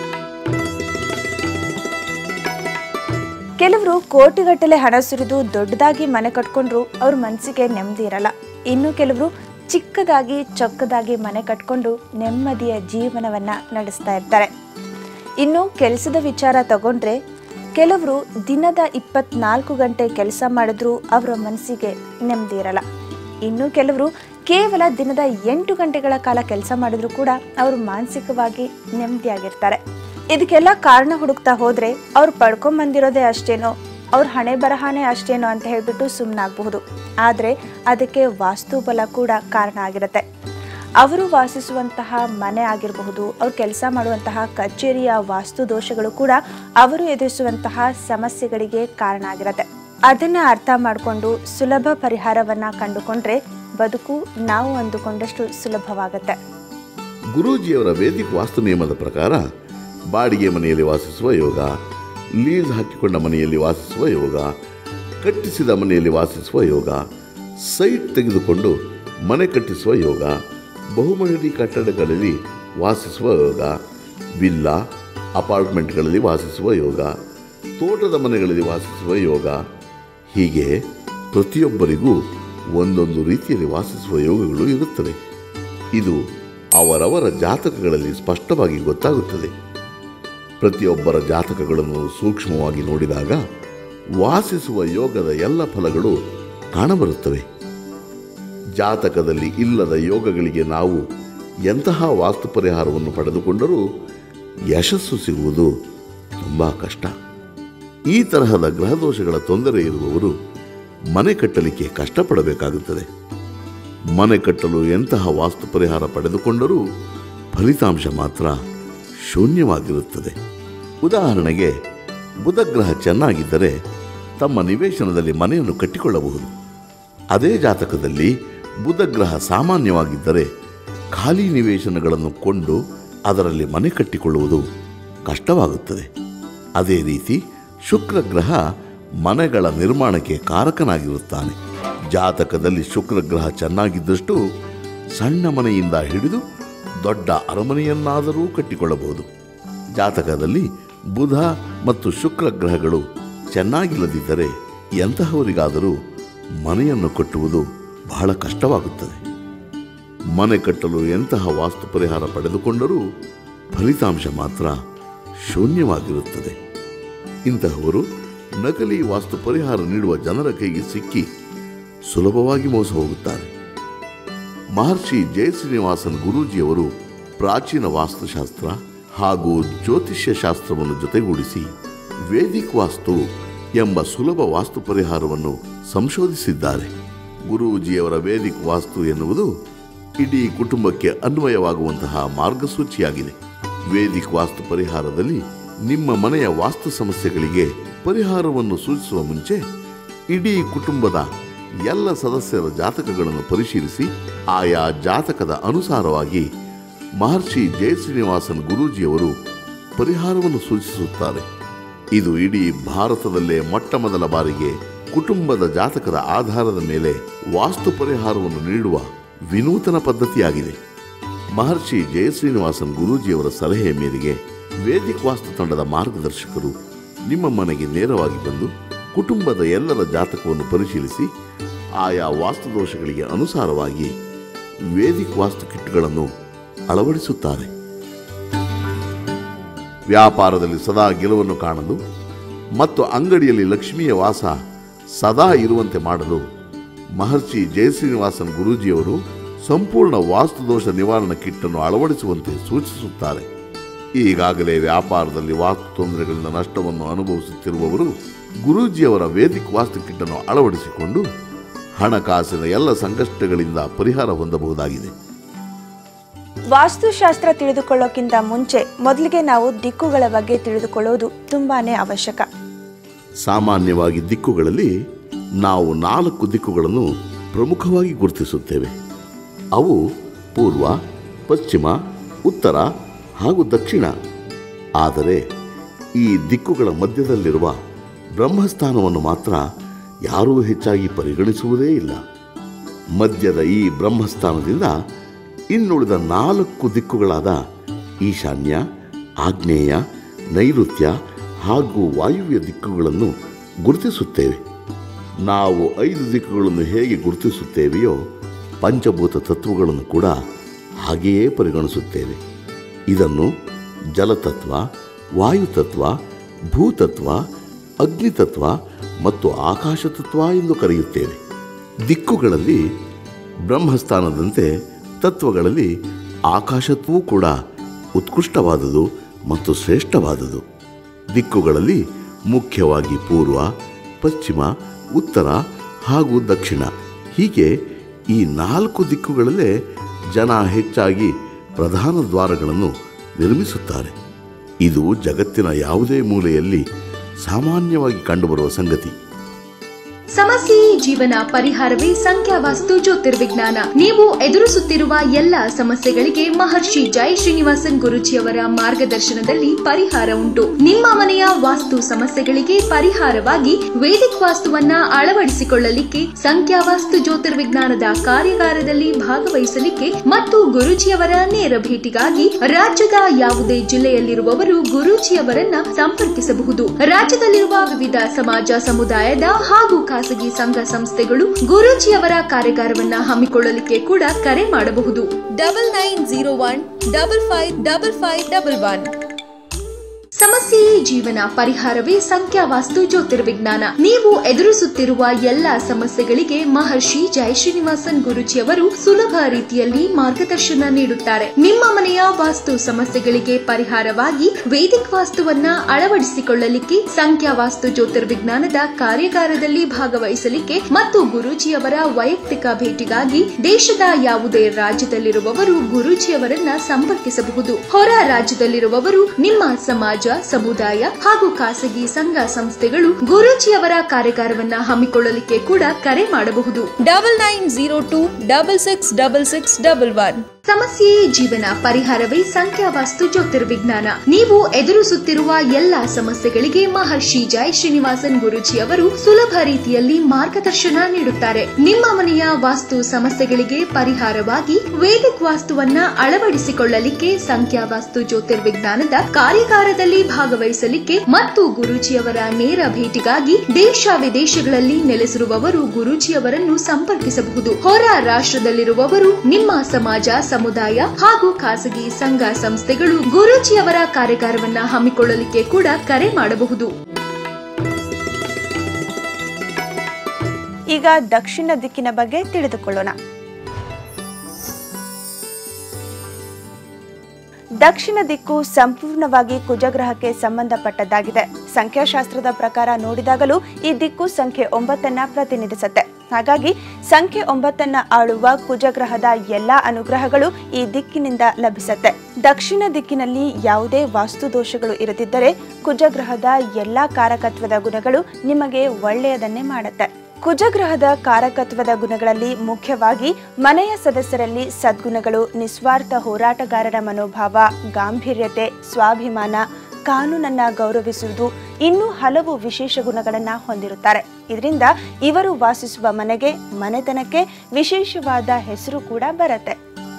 ಕೆಲವರು ಕೋಟಿಗಟ್ಟಲೆ ಹಣ ಸುರಿದು ದೊಡ್ಡದಾಗಿ ಮನೆ ಕಟ್ಕೊಂಡ್ರು ಅವ್ರ ಮನಸ್ಸಿಗೆ ನೆಮ್ಮದಿ ಇರಲ್ಲ ಇನ್ನು ಕೆಲವರು ಚಿಕ್ಕದಾಗಿ ಚೊಕ್ಕದಾಗಿ ಮನೆ ಕಟ್ಕೊಂಡು ನೆಮ್ಮದಿಯ ಜೀವನವನ್ನ ನಡೆಸ್ತಾ ಇರ್ತಾರೆ ಇನ್ನು ಕೆಲಸದ ವಿಚಾರ ತಗೊಂಡ್ರೆ ಕೆಲವರು ದಿನದ ಇಪ್ಪತ್ನಾಲ್ಕು ಗಂಟೆ ಕೆಲಸ ಮಾಡಿದ್ರೂ ಅವರ ಮನಸ್ಸಿಗೆ ನೆಮ್ಮದಿ ಇರಲ್ಲ ಇನ್ನು ಕೆಲವರು ಕೇವಲ ದಿನದ ಎಂಟು ಗಂಟೆಗಳ ಕಾಲ ಕೆಲಸ ಮಾಡಿದ್ರು ಕೂಡ ಅವರು ಮಾನಸಿಕವಾಗಿ ನೆಮ್ಮದಿಯಾಗಿರ್ತಾರೆ ಇದಕ್ಕೆಲ್ಲ ಕಾರಣ ಹುಡುಕ್ತಾ ಹೋದ್ರೆ ಅವ್ರು ಪಡ್ಕೊಂಬಂದಿರೋದೇ ಅಷ್ಟೇನೋ ಅವ್ರ ಹಣೆ ಬರಹಾನೇ ಅಷ್ಟೇನೋ ಅಂತ ಹೇಳ್ಬಿಟ್ಟು ಸುಮ್ಮನಾಗಬಹುದು ಆದರೆ ಅದಕ್ಕೆ ವಾಸ್ತುಬಲ ಕೂಡ ಕಾರಣ ಆಗಿರುತ್ತೆ ಅವರು ವಾಸಿಸುವಂತಹ ಮನೆ ಆಗಿರಬಹುದು ಅವ್ರು ಕೆಲಸ ಮಾಡುವಂತಹ ಕಚೇರಿಯ ವಾಸ್ತು ದೋಷಗಳು ಕೂಡ ಅವರು ಎದುರಿಸುವಂತಹ ಸಮಸ್ಯೆಗಳಿಗೆ ಕಾರಣ ಆಗಿರುತ್ತೆ ಅದನ್ನ ಅರ್ಥ ಮಾಡಿಕೊಂಡು ಸುಲಭ ಪರಿಹಾರವನ್ನ ಕಂಡುಕೊಂಡ್ರೆ ಬದುಕು ನಾವು ಅಂದುಕೊಂಡಷ್ಟು ಸುಲಭವಾಗುತ್ತೆ ಗುರೂಜಿಯವರ ವೇದಿಕ ವಾಸ್ತು ನಿಯಮದ ಪ್ರಕಾರ ಬಾಡಿಗೆ ಮನೆಯಲ್ಲಿ ವಾಸಿಸುವ ಯೋಗ ಲೀಸ್ ಹಾಕಿಕೊಂಡ ಮನೆಯಲ್ಲಿ ವಾಸಿಸುವ ಯೋಗ ಕಟ್ಟಿಸಿದ ಮನೆಯಲ್ಲಿ ವಾಸಿಸುವ ಯೋಗ ಸೈಟ್ ತೆಗೆದುಕೊಂಡು ಮನೆ ಕಟ್ಟಿಸುವ ಯೋಗ ಬಹುಮಹಡಿ ಕಟ್ಟಡಗಳಲ್ಲಿ ವಾಸಿಸುವ ಯೋಗ ವಿಲ್ಲಾ ಅಪಾರ್ಟ್ಮೆಂಟ್ಗಳಲ್ಲಿ ವಾಸಿಸುವ ಯೋಗ ತೋಟದ ಮನೆಗಳಲ್ಲಿ ವಾಸಿಸುವ ಯೋಗ ಹೀಗೆ ಪ್ರತಿಯೊಬ್ಬರಿಗೂ ಒಂದೊಂದು ರೀತಿಯಲ್ಲಿ ವಾಸಿಸುವ ಯೋಗಗಳು ಇರುತ್ತವೆ ಇದು ಅವರವರ ಜಾತಕಗಳಲ್ಲಿ ಸ್ಪಷ್ಟವಾಗಿ ಗೊತ್ತಾಗುತ್ತದೆ ಪ್ರತಿಯೊಬ್ಬರ ಜಾತಕಗಳನ್ನು ಸೂಕ್ಷ್ಮವಾಗಿ ನೋಡಿದಾಗ ವಾಸಿಸುವ ಯೋಗದ ಎಲ್ಲ ಫಲಗಳು ಕಾಣಬರುತ್ತವೆ ಜಾತಕದಲ್ಲಿ ಇಲ್ಲದ ಯೋಗಗಳಿಗೆ ನಾವು ಎಂತಹ ವಾಸ್ತು ಪರಿಹಾರವನ್ನು ಪಡೆದುಕೊಂಡರೂ ಯಶಸ್ಸು ಸಿಗುವುದು ತುಂಬ ಕಷ್ಟ ಈ ತರಹದ ಗ್ರಹದೋಷಗಳ ತೊಂದರೆ ಇರುವವರು ಮನೆ ಕಟ್ಟಲಿಕ್ಕೆ ಕಷ್ಟಪಡಬೇಕಾಗುತ್ತದೆ ಮನೆ ಕಟ್ಟಲು ಎಂತಹ ವಾಸ್ತು ಪರಿಹಾರ ಪಡೆದುಕೊಂಡರೂ ಫಲಿತಾಂಶ ಮಾತ್ರ ಶೂನ್ಯವಾಗಿರುತ್ತದೆ ಉದಾಹರಣೆಗೆ ಬುಧ ಗ್ರಹ ಚೆನ್ನಾಗಿದ್ದರೆ ತಮ್ಮ ನಿವೇಶನದಲ್ಲಿ ಮನೆಯನ್ನು ಕಟ್ಟಿಕೊಳ್ಳಬಹುದು ಅದೇ ಜಾತಕದಲ್ಲಿ ಬುಧ ಗ್ರಹ ಸಾಮಾನ್ಯವಾಗಿದ್ದರೆ ಖಾಲಿ ನಿವೇಶನಗಳನ್ನು ಕೊಂಡು ಅದರಲ್ಲಿ ಮನೆ ಕಟ್ಟಿಕೊಳ್ಳುವುದು ಕಷ್ಟವಾಗುತ್ತದೆ ಅದೇ ರೀತಿ ಶುಕ್ರ ಗ್ರಹ ಮನೆಗಳ ನಿರ್ಮಾಣಕ್ಕೆ ಕಾರಕನಾಗಿರುತ್ತಾನೆ ಜಾತಕದಲ್ಲಿ ಶುಕ್ರ ಗ್ರಹ ಚೆನ್ನಾಗಿದ್ದಷ್ಟು ಸಣ್ಣ ಮನೆಯಿಂದ ಹಿಡಿದು ದೊಡ್ಡ ಅರಮನೆಯನ್ನಾದರೂ ಕಟ್ಟಿಕೊಳ್ಳಬಹುದು ಜಾತಕದಲ್ಲಿ ಬುಧ ಮತ್ತು ಶುಕ್ರ ಗ್ರಹಗಳು ಚೆನ್ನಾಗಿಲ್ಲದಿದ್ದರೆ ಎಂತಹವರಿಗಾದರೂ ಮನೆಯನ್ನು ಕಟ್ಟುವುದು ಬಹಳ ಕಷ್ಟವಾಗುತ್ತದೆ ಮನೆ ಕಟ್ಟಲು ಎಂತಹ ವಾಸ್ತು ಪರಿಹಾರ ಪಡೆದುಕೊಂಡರೂ ಫಲಿತಾಂಶ ಮಾತ್ರ ಶೂನ್ಯವಾಗಿರುತ್ತದೆ ಇಂತಹವರು ನಕಲಿ ವಾಸ್ತು ಪರಿಹಾರ ನೀಡುವ ಜನರ ಕೈಗೆ ಸಿಕ್ಕಿ ಸುಲಭವಾಗಿ ಮೋಸ ಹೋಗುತ್ತಾರೆ ಮಹರ್ಷಿ ಜಯಶ್ರೀನಿವಾಸನ್ ಗುರೂಜಿಯವರು ಪ್ರಾಚೀನ ವಾಸ್ತುಶಾಸ್ತ್ರ ಹಾಗೂ ಜ್ಯೋತಿಷ್ಯ ಶಾಸ್ತ್ರವನ್ನು ಜೊತೆಗೂಡಿಸಿ ವೇದಿಕ್ ವಾಸ್ತು ಎಂಬ ಸುಲಭ ವಾಸ್ತು ಪರಿಹಾರವನ್ನು ಸಂಶೋಧಿಸಿದ್ದಾರೆ ಗುರೂಜಿಯವರ ವೇದಿಕ್ ವಾಸ್ತು ಎನ್ನುವುದು ಇಡೀ ಕುಟುಂಬಕ್ಕೆ ಅನ್ವಯವಾಗುವಂತಹ ಮಾರ್ಗಸೂಚಿಯಾಗಿದೆ ವೇದಿಕ್ ವಾಸ್ತು ಪರಿಹಾರದಲ್ಲಿ ನಿಮ್ಮ ಮನೆಯ ವಾಸ್ತು ಸಮಸ್ಯೆಗಳಿಗೆ ಪರಿಹಾರವನ್ನು ಸೂಚಿಸುವ ಮುಂಚೆ ಇಡೀ ಕುಟುಂಬದ ಎಲ್ಲ ಸದಸ್ಯರ ಜಾತಕಗಳನ್ನು ಪರಿಶೀಲಿಸಿ ಆಯಾ ಜಾತಕದ ಅನುಸಾರವಾಗಿ ಮಹರ್ಷಿ ಜಯಶ್ರೀನಿವಾಸನ್ ಗುರೂಜಿಯವರು ಪರಿಹಾರವನ್ನು ಸೂಚಿಸುತ್ತಾರೆ ಇದು ಇಡೀ ಭಾರತದಲ್ಲೇ ಮೊಟ್ಟ ಮೊದಲ ಬಾರಿಗೆ ಕುಟುಂಬದ ಜಾತಕದ ಆಧಾರದ ಮೇಲೆ ವಾಸ್ತು ಪರಿಹಾರವನ್ನು ನೀಡುವ ವಿನೂತನ ಪದ್ಧತಿಯಾಗಿದೆ ಮಹರ್ಷಿ ಜಯಶ್ರೀನಿವಾಸನ್ ಗುರೂಜಿಯವರ ಸಲಹೆಯ ಮೇರೆಗೆ ವೇದಿಕ್ ವಾಸ್ತು ತಂಡದ ಮಾರ್ಗದರ್ಶಕರು ನಿಮ್ಮ ಮನೆಗೆ ನೇರವಾಗಿ ಬಂದು ಕುಟುಂಬದ ಎಲ್ಲರ ಜಾತಕವನ್ನು ಪರಿಶೀಲಿಸಿ ಆಯಾ ವಾಸ್ತುದೋಷಗಳಿಗೆ ಅನುಸಾರವಾಗಿ ವೇದಿಕ್ ವಾಸ್ತು ಕಿಟ್ಗಳನ್ನು ಅಳವಡಿಸುತ್ತಾರೆ ವ್ಯಾಪಾರದಲ್ಲಿ ಸದಾ ಗೆಲುವನ್ನು ಕಾಣಲು ಮತ್ತು ಅಂಗಡಿಯಲ್ಲಿ ಲಕ್ಷ್ಮಿಯ ವಾಸ ಸದಾ ಇರುವಂತೆ ಮಾಡಲು ಮಹರ್ಷಿ ಜಯಶ್ರೀನಿವಾಸನ್ ಗುರೂಜಿಯವರು ಸಂಪೂರ್ಣ ವಾಸ್ತುದೋಷ ನಿವಾರಣಾ ಕಿಟ್ಟನ್ನು ಅಳವಡಿಸುವಂತೆ ಸೂಚಿಸುತ್ತಾರೆ ಈಗಾಗಲೇ ವ್ಯಾಪಾರದಲ್ಲಿ ವಾಸ್ತು ತೊಂದರೆಗಳಿಂದ ನಷ್ಟವನ್ನು ಅನುಭವಿಸುತ್ತಿರುವವರು ಗುರೂಜಿಯವರ ವೇದಿಕ್ ವಾಸ್ತು ಕಿಟ್ಟನ್ನು ಅಳವಡಿಸಿಕೊಂಡು ಹಣಕಾಸಿನ ಎಲ್ಲ ಸಂಕಷ್ಟಗಳಿಂದ ಪರಿಹಾರ ಹೊಂದಬಹುದಾಗಿದೆ ವಾಸ್ತುಶಾಸ್ತ್ರ ತಿಳಿದುಕೊಳ್ಳೋಕ್ಕಿಂತ ಮುಂಚೆ ಮೊದಲಿಗೆ ನಾವು ದಿಕ್ಕುಗಳ ಬಗ್ಗೆ ತಿಳಿದುಕೊಳ್ಳೋದು ತುಂಬಾನೇ ಅವಶ್ಯಕ ಸಾಮಾನ್ಯವಾಗಿ ದಿಕ್ಕುಗಳಲ್ಲಿ ನಾವು ನಾಲ್ಕು ದಿಕ್ಕುಗಳನ್ನು ಪ್ರಮುಖವಾಗಿ ಗುರುತಿಸುತ್ತೇವೆ ಅವು ಪೂರ್ವ ಪಶ್ಚಿಮ ಉತ್ತರ ಹಾಗೂ ದಕ್ಷಿಣ ಆದರೆ ಈ ದಿಕ್ಕುಗಳ ಮಧ್ಯದಲ್ಲಿರುವ ಬ್ರಹ್ಮಸ್ಥಾನವನ್ನು ಮಾತ್ರ ಯಾರೂ ಹೆಚ್ಚಾಗಿ ಪರಿಗಣಿಸುವುದೇ ಇಲ್ಲ ಮಧ್ಯದ ಈ ಬ್ರಹ್ಮಸ್ಥಾನದಿಂದ ಇನ್ನುಳಿದ ನಾಲ್ಕು ದಿಕ್ಕುಗಳಾದ ಈಶಾನ್ಯ ಆಗ್ನೇಯ ನೈಋತ್ಯ ಹಾಗೂ ವಾಯುವ್ಯ ದಿಕ್ಕುಗಳನ್ನು ಗುರುತಿಸುತ್ತೇವೆ ನಾವು ಐದು ದಿಕ್ಕುಗಳನ್ನು ಹೇಗೆ ಗುರುತಿಸುತ್ತೇವೆಯೋ ಪಂಚಭೂತ ತತ್ವಗಳನ್ನು ಕೂಡ ಹಾಗೆಯೇ ಪರಿಗಣಿಸುತ್ತೇವೆ ಇದನ್ನು ಜಲತತ್ವ ವಾಯುತತ್ವ ಭೂತತ್ವ ಅಗ್ನಿತತ್ವ ಮತ್ತು ಆಕಾಶತತ್ವ ಎಂದು ಕರೆಯುತ್ತೇವೆ ದಿಕ್ಕುಗಳಲ್ಲಿ ಬ್ರಹ್ಮಸ್ಥಾನದಂತೆ ತತ್ವಗಳಲ್ಲಿ ಆಕಾಶತ್ವವೂ ಕೂಡ ಉತ್ಕೃಷ್ಟವಾದುದು ಮತ್ತು ಶ್ರೇಷ್ಠವಾದುದು ದಿಕ್ಕುಗಳಲ್ಲಿ ಮುಖ್ಯವಾಗಿ ಪೂರ್ವ ಪಶ್ಚಿಮ ಉತ್ತರ ಹಾಗೂ ದಕ್ಷಿಣ ಹೀಗೆ ಈ ನಾಲ್ಕು ದಿಕ್ಕುಗಳಲ್ಲೇ ಜನ ಹೆಚ್ಚಾಗಿ ಪ್ರಧಾನ ದ್ವಾರಗಳನ್ನು ನಿರ್ಮಿಸುತ್ತಾರೆ ಇದು ಜಗತ್ತಿನ ಯಾವುದೇ ಮೂಲೆಯಲ್ಲಿ ಸಾಮಾನ್ಯವಾಗಿ ಕಂಡುಬರುವ ಸಂಗತಿ ಸಮಸ್ಯೆಯೇ ಜೀವನ ಪರಿಹಾರವೇ ಸಂಖ್ಯಾವಾಸ್ತು ಜ್ಯೋತಿರ್ವಿಜ್ಞಾನ ನೀವು ಎದುರಿಸುತ್ತಿರುವ ಎಲ್ಲ ಸಮಸ್ಯೆಗಳಿಗೆ ಮಹರ್ಷಿ ಜೈ ಶ್ರೀನಿವಾಸನ್ ಗುರುಜಿಯವರ ಮಾರ್ಗದರ್ಶನದಲ್ಲಿ ಪರಿಹಾರ ಉಂಟು ನಿಮ್ಮ ಮನೆಯ ವಾಸ್ತು ಸಮಸ್ಯೆಗಳಿಗೆ ಪರಿಹಾರವಾಗಿ ವೇದಿಕ್ ವಾಸ್ತುವನ್ನ ಅಳವಡಿಸಿಕೊಳ್ಳಲಿಕ್ಕೆ ಸಂಖ್ಯಾವಾಸ್ತು ಜ್ಯೋತಿರ್ವಿಜ್ಞಾನದ ಕಾರ್ಯಾಗಾರದಲ್ಲಿ ಭಾಗವಹಿಸಲಿಕ್ಕೆ ಮತ್ತು ಗುರುಜಿಯವರ ನೇರ ಭೇಟಿಗಾಗಿ ರಾಜ್ಯದ ಯಾವುದೇ ಜಿಲ್ಲೆಯಲ್ಲಿರುವವರು ಗುರೂಜಿಯವರನ್ನ ಸಂಪರ್ಕಿಸಬಹುದು ರಾಜ್ಯದಲ್ಲಿರುವ ವಿವಿಧ ಸಮಾಜ ಸಮುದಾಯದ ಹಾಗೂ ಖಾಸಗಿ ಸಂಘ ಸಂಸ್ಥೆಗಳು ಗುರೂಜಿಯವರ ಕಾರ್ಯಾಗಾರವನ್ನ ಹಮ್ಮಿಕೊಳ್ಳಲಿಕ್ಕೆ ಕೂಡ ಕರೆ ಮಾಡಬಹುದು double nine zero one double five double five double one ಸಮಸ್ಯೆಯೇ ಜೀವನ ಪರಿಹಾರವೇ ಸಂಖ್ಯಾವಾಸ್ತು ಜ್ಯೋತಿರ್ವಿಜ್ಞಾನ ನೀವು ಎದುರಿಸುತ್ತಿರುವ ಎಲ್ಲಾ ಸಮಸ್ಯೆಗಳಿಗೆ ಮಹರ್ಷಿ ಜಯ ಶ್ರೀನಿವಾಸನ್ ಗುರುಜಿಯವರು ಸುಲಭ ರೀತಿಯಲ್ಲಿ ಮಾರ್ಗದರ್ಶನ ನೀಡುತ್ತಾರೆ ನಿಮ್ಮ ಮನೆಯ ವಾಸ್ತು ಸಮಸ್ಯೆಗಳಿಗೆ ಪರಿಹಾರವಾಗಿ ವೇದಿಕ್ ವಾಸ್ತುವನ್ನ ಅಳವಡಿಸಿಕೊಳ್ಳಲಿಕ್ಕೆ ಸಂಖ್ಯಾವಾಸ್ತು ಜ್ಯೋತಿರ್ವಿಜ್ಞಾನದ ಕಾರ್ಯಾಗಾರದಲ್ಲಿ ಭಾಗವಹಿಸಲಿಕ್ಕೆ ಮತ್ತು ಗುರೂಜಿಯವರ ವೈಯಕ್ತಿಕ ಭೇಟಿಗಾಗಿ ದೇಶದ ಯಾವುದೇ ರಾಜ್ಯದಲ್ಲಿರುವವರು ಗುರೂಜಿಯವರನ್ನ ಸಂಪರ್ಕಿಸಬಹುದು ಹೊರ ರಾಜ್ಯದಲ್ಲಿರುವವರು ನಿಮ್ಮ ಸಮಾಜ ಸಮುದಾಯ ಹಾಗೂ ಖಾಸಗಿ ಸಂಘ ಸಂಸ್ಥೆಗಳು ಗುರೂಜಿಯವರ ಕಾರ್ಯಾಗಾರವನ್ನ ಹಮ್ಮಿಕೊಳ್ಳಲಿಕ್ಕೆ ಕೂಡ ಕರೆ ಮಾಡಬಹುದು double nine zero two double six double six double one ಸಮಸ್ಯೆಯೇ ಜೀವನ ಪರಿಹಾರವೇ ಸಂಖ್ಯಾವಾಸ್ತು ಜ್ಯೋತಿರ್ವಿಜ್ಞಾನ ನೀವು ಎದುರಿಸುತ್ತಿರುವ ಎಲ್ಲಾ ಸಮಸ್ಯೆಗಳಿಗೆ ಮಹರ್ಷಿ ಜಯ ಶ್ರೀನಿವಾಸನ್ ಗುರುಜಿ ಅವರು ಸುಲಭ ರೀತಿಯಲ್ಲಿ ಮಾರ್ಗದರ್ಶನ ನೀಡುತ್ತಾರೆ ನಿಮ್ಮ ಮನೆಯ ವಾಸ್ತು ಸಮಸ್ಯೆಗಳಿಗೆ ಪರಿಹಾರವಾಗಿ ವೇದಿಕ್ ವಾಸ್ತುವನ್ನ ಅಳವಡಿಸಿಕೊಳ್ಳಲಿಕ್ಕೆ ಸಂಖ್ಯಾವಾಸ್ತು ಜ್ಯೋತಿರ್ವಿಜ್ಞಾನದ ಕಾರ್ಯಾಗಾರದಲ್ಲಿ ಭಾಗವಹಿಸಲಿಕ್ಕೆ ಮತ್ತು ಗುರೂಜಿಯವರ ನೇರ ಭೇಟಿಗಾಗಿ ದೇಶ ವಿದೇಶಗಳಲ್ಲಿ ನೆಲೆಸಿರುವವರು ಗುರೂಜಿಯವರನ್ನು ಸಂಪರ್ಕಿಸಬಹುದು ಹೊರ ರಾಷ್ಟ್ರದಲ್ಲಿರುವವರು ನಿಮ್ಮ ಸಮಾಜ ಸಮುದಾಯ ಹಾಗೂ ಖಾಸಗಿ ಸಂಘ ಸಂಸ್ಥೆಗಳು ಗುರೂಜಿಯವರ ಕಾರ್ಯಾಗಾರವನ್ನ ಹಮ್ಮಿಕೊಳ್ಳಲಿಕ್ಕೆ ಕೂಡ ಕರೆ ಮಾಡಬಹುದು ಈಗ ದಕ್ಷಿಣ ದಿಕ್ಕಿನ ಬಗ್ಗೆ ತಿಳಿದುಕೊಳ್ಳೋಣ ದಕ್ಷಿಣ ದಿಕ್ಕು ಸಂಪೂರ್ಣವಾಗಿ ಕುಜಗ್ರಹಕ್ಕೆ ಸಂಬಂಧಪಟ್ಟದ್ದಾಗಿದೆ ಸಂಖ್ಯಾಶಾಸ್ತ್ರದ ಪ್ರಕಾರ ನೋಡಿದಾಗಲೂ ಈ ದಿಕ್ಕು ಸಂಖ್ಯೆ ಒಂಬತ್ತನ್ನ ಪ್ರತಿನಿಧಿಸುತ್ತೆ ಹಾಗಾಗಿ ಸಂಖ್ಯೆ ಒಂಬತ್ತನ್ನ ಆಳುವ ಕುಜಗ್ರಹದ ಎಲ್ಲಾ ಅನುಗ್ರಹಗಳು ಈ ದಿಕ್ಕಿನಿಂದ ಲಭಿಸುತ್ತೆ ದಕ್ಷಿಣ ದಿಕ್ಕಿನಲ್ಲಿ ಯಾವುದೇ ವಾಸ್ತು ದೋಷಗಳು ಇರದಿದ್ದರೆ ಕುಜಗ್ರಹದ ಎಲ್ಲಾ ಕಾರಕತ್ವದ ಗುಣಗಳು ನಿಮಗೆ ಒಳ್ಳೆಯದನ್ನೇ ಮಾಡುತ್ತೆ ಕುಜಗ್ರಹದ ಕಾರಕತ್ವದ ಗುಣಗಳಲ್ಲಿ ಮುಖ್ಯವಾಗಿ ಮನೆಯ ಸದಸ್ಯರಲ್ಲಿ ಸದ್ಗುಣಗಳು ನಿಸ್ವಾರ್ಥ ಹೋರಾಟಗಾರರ ಮನೋಭಾವ ಗಾಂಭೀರ್ಯತೆ ಸ್ವಾಭಿಮಾನ ಕಾನೂನನ್ನ ಗೌರವಿಸುವುದು ಇನ್ನೂ ಹಲವು ವಿಶೇಷ ಗುಣಗಳನ್ನ ಹೊಂದಿರುತ್ತಾರೆ ಇದರಿಂದ ಇವರು ವಾಸಿಸುವ ಮನೆಗೆ ಮನೆತನಕ್ಕೆ ವಿಶೇಷವಾದ ಹೆಸರು ಕೂಡ ಬರುತ್ತೆ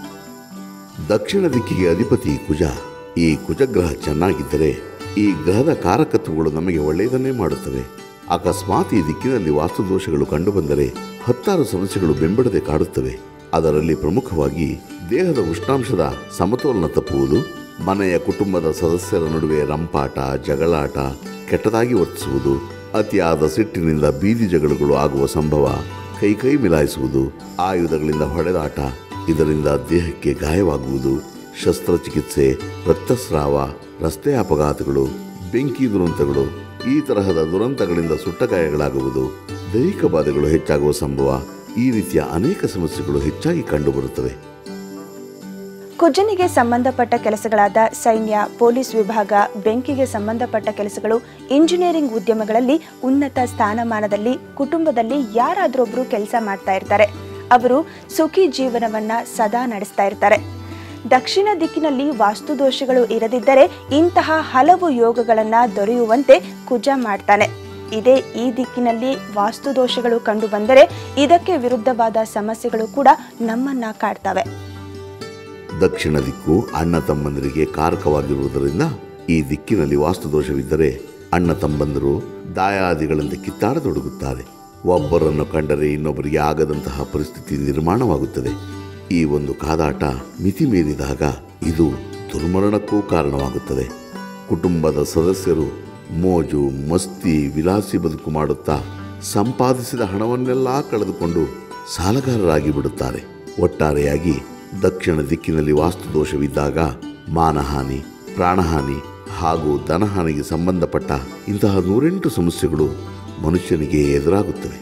ದಕ್ಷಿಣ ದಿಕ್ಕಿಗೆ ಅಧಿಪತಿ ಕುಜ ಈ ಕುಜಗ್ರಹ ಚೆನ್ನಾಗಿದ್ದರೆ ಈ ಗ್ರಹದ ಕಾರಕತ್ವಗಳು ನಮಗೆ ಒಳ್ಳೆಯದನ್ನೇ ಮಾಡುತ್ತವೆ ಅಕಸ್ಮಾತ್ ಈ ದಿಕ್ಕಿನಲ್ಲಿ ವಾಸ್ತುದೋಷಗಳು ಕಂಡುಬಂದರೆ ಹತ್ತಾರು ಸಮಸ್ಯೆಗಳು ಬೆಂಬಡದೆ ಕಾಡುತ್ತವೆ ಅದರಲ್ಲಿ ಪ್ರಮುಖವಾಗಿ ದೇಹದ ಉಷ್ಣಾಂಶದ ಸಮತೋಲನ ತಪ್ಪುವುದು ಮನೆಯ ಕುಟುಂಬದ ಸದಸ್ಯರ ನಡುವೆ ರಂಪಾಟ ಜಗಳಾಟ ಕೆಟ್ಟದಾಗಿ ವರ್ತಿಸುವುದು ಅತಿಯಾದ ಸಿಟ್ಟಿನಿಂದ ಬೀದಿ ಜಗಳಗಳು ಆಗುವ ಸಂಭವ ಕೈ ಕೈ ಮಿಲಾಯಿಸುವುದು ಆಯುಧಗಳಿಂದ ಹೊಡೆದಾಟ ಇದರಿಂದ ದೇಹಕ್ಕೆ ಗಾಯವಾಗುವುದು ಶಸ್ತ್ರಚಿಕಿತ್ಸೆ ರಕ್ತಸ್ರಾವ ರಸ್ತೆ ಅಪಘಾತಗಳು ಬೆಂಕಿ ದುರಂತಗಳು ಈ ತರಹದ ದುರಂತಗಳಿಂದ ಸುಟ್ಟ ಗಾಯಗಳಾಗುವುದು ದೈಹಿಕ ಬಾಧೆಗಳು ಹೆಚ್ಚಾಗುವ ಸಂಭವ ಈ ರೀತಿಯ ಅನೇಕ ಸಮಸ್ಯೆಗಳು ಹೆಚ್ಚಾಗಿ ಕಂಡುಬರುತ್ತವೆ ಕುಜನಿಗೆ ಸಂಬಂಧಪಟ್ಟ ಕೆಲಸಗಳಾದ ಸೈನ್ಯ ಪೊಲೀಸ್ ವಿಭಾಗ ಬೆಂಕಿಗೆ ಸಂಬಂಧಪಟ್ಟ ಕೆಲಸಗಳು ಇಂಜಿನಿಯರಿಂಗ್ ಉದ್ಯಮಗಳಲ್ಲಿ ಉನ್ನತ ಸ್ಥಾನಮಾನದಲ್ಲಿ ಕುಟುಂಬದಲ್ಲಿ ಯಾರಾದ್ರೊಬ್ರು ಕೆಲಸ ಮಾಡ್ತಾ ಇರ್ತಾರೆ ಅವರು ಸುಖಿ ಜೀವನವನ್ನ ಸದಾ ನಡೆಸ್ತಾ ಇರ್ತಾರೆ ದಕ್ಷಿಣ ದಿಕ್ಕಿನಲ್ಲಿ ವಾಸ್ತು ದೋಷಗಳು ಇರದಿದ್ದರೆ ಇಂತಹ ಹಲವು ಯೋಗಗಳನ್ನ ದೊರೆಯುವಂತೆ ಕುಜ ಮಾಡ್ತಾನೆ ಇದೇ ಈ ದಿಕ್ಕಿನಲ್ಲಿ ವಾಸ್ತು ದೋಷಗಳು ಕಂಡು ಬಂದರೆ ಇದಕ್ಕೆ ವಿರುದ್ಧವಾದ ಸಮಸ್ಯೆಗಳು ಕೂಡ ನಮ್ಮನ್ನ ಕಾಡ್ತವೆ ದಕ್ಷಿಣ ದಿಕ್ಕು ಅಣ್ಣ ತಮ್ಮಂದಿರಿಗೆ ಕಾರಕವಾಗಿರುವುದರಿಂದ ಈ ದಿಕ್ಕಿನಲ್ಲಿ ವಾಸ್ತುದೋಷವಿದ್ದರೆ ಅಣ್ಣ ತಮ್ಮಂದಿರು ದಾಯಾದಿಗಳಂತೆ ಕಿತ್ತಾಡತೊಡಗುತ್ತಾರೆ ಒಬ್ಬರನ್ನು ಕಂಡರೆ ಇನ್ನೊಬ್ಬರಿಗೆ ಆಗದಂತಹ ಪರಿಸ್ಥಿತಿ ನಿರ್ಮಾಣವಾಗುತ್ತದೆ ಈ ಒಂದು ಕಾದಾಟ ಮಿತಿ ಮೀರಿದಾಗ ಇದು ದುರ್ಮರಣಕ್ಕೂ ಕಾರಣವಾಗುತ್ತದೆ ಕುಟುಂಬದ ಸದಸ್ಯರು ಮೋಜು ಮಸ್ತಿ ವಿಲಾಸಿ ಬದುಕು ಮಾಡುತ್ತಾ ಸಂಪಾದಿಸಿದ ಹಣವನ್ನೆಲ್ಲ ಕಳೆದುಕೊಂಡು ಸಾಲಗಾರರಾಗಿ ಬಿಡುತ್ತಾರೆ ಒಟ್ಟಾರೆಯಾಗಿ ದಕ್ಷಿಣ ದಿಕ್ಕಿನಲ್ಲಿ ವಾಸ್ತುದೋಷವಿದ್ದಾಗ ಮಾನಹಾನಿ ಪ್ರಾಣಹಾನಿ ಹಾಗೂ ಧನಹಾನಿಗೆ ಸಂಬಂಧಪಟ್ಟ ಇಂತಹ ನೂರೆಂಟು ಸಮಸ್ಯೆಗಳು ಮನುಷ್ಯನಿಗೆ ಎದುರಾಗುತ್ತವೆ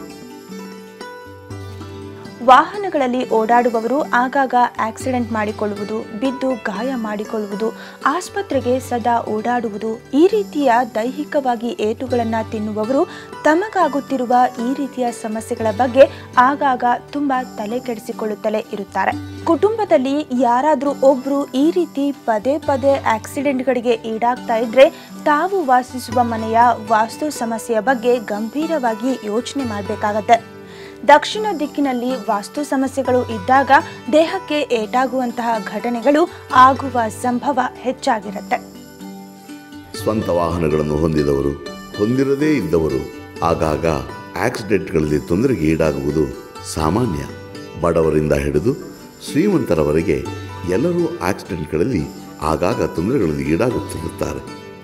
ವಾಹನಗಳಲ್ಲಿ ಓಡಾಡುವವರು ಆಗಾಗ ಆಕ್ಸಿಡೆಂಟ್ ಮಾಡಿಕೊಳ್ಳುವುದು ಬಿದ್ದು ಗಾಯ ಮಾಡಿಕೊಳ್ಳುವುದು ಆಸ್ಪತ್ರೆಗೆ ಸದಾ ಓಡಾಡುವುದು ಈ ರೀತಿಯ ದೈಹಿಕವಾಗಿ ಏಟುಗಳನ್ನು ತಿನ್ನುವವರು ತಮಗಾಗುತ್ತಿರುವ ಈ ರೀತಿಯ ಸಮಸ್ಯೆಗಳ ಬಗ್ಗೆ ಆಗಾಗ ತುಂಬಾ ತಲೆ ಕೆಡಿಸಿಕೊಳ್ಳುತ್ತಲೇ ಇರುತ್ತಾರೆ ಕುಟುಂಬದಲ್ಲಿ ಯಾರಾದರೂ ಒಬ್ರು ಈ ರೀತಿ ಪದೇ ಪದೇ ಆಕ್ಸಿಡೆಂಟ್ಗಳಿಗೆ ಈಡಾಗ್ತಾ ಇದ್ರೆ ತಾವು ವಾಸಿಸುವ ಮನೆಯ ವಾಸ್ತು ಸಮಸ್ಯೆಯ ಬಗ್ಗೆ ಗಂಭೀರವಾಗಿ ಯೋಚನೆ ಮಾಡಬೇಕಾಗತ್ತೆ ದಕ್ಷಿಣ ದಿಕ್ಕಿನಲ್ಲಿ ವಾಸ್ತು ಸಮಸ್ಯೆಗಳು ಇದ್ದಾಗ ದೇಹಕ್ಕೆ ಏಟಾಗುವಂತಹ ಘಟನೆಗಳು ಆಗುವ ಸಂಭವ ಹೆಚ್ಚಾಗಿರುತ್ತೆ ಸ್ವಂತ ವಾಹನಗಳನ್ನು ಹೊಂದಿದವರು ಹೊಂದಿರದೇ ಇದ್ದವರು ಆಗಾಗ ಆಕ್ಸಿಡೆಂಟ್ಗಳಲ್ಲಿ ತೊಂದರೆಗೆ ಈಡಾಗುವುದು ಸಾಮಾನ್ಯ ಬಡವರಿಂದ ಹಿಡಿದು ಶ್ರೀಮಂತರವರೆಗೆ ಎಲ್ಲರೂ ಆಕ್ಸಿಡೆಂಟ್ಗಳಲ್ಲಿ ಆಗಾಗ ತೊಂದರೆಗಳಲ್ಲಿ ಈಡಾಗುತ್ತಿರುತ್ತಾರೆ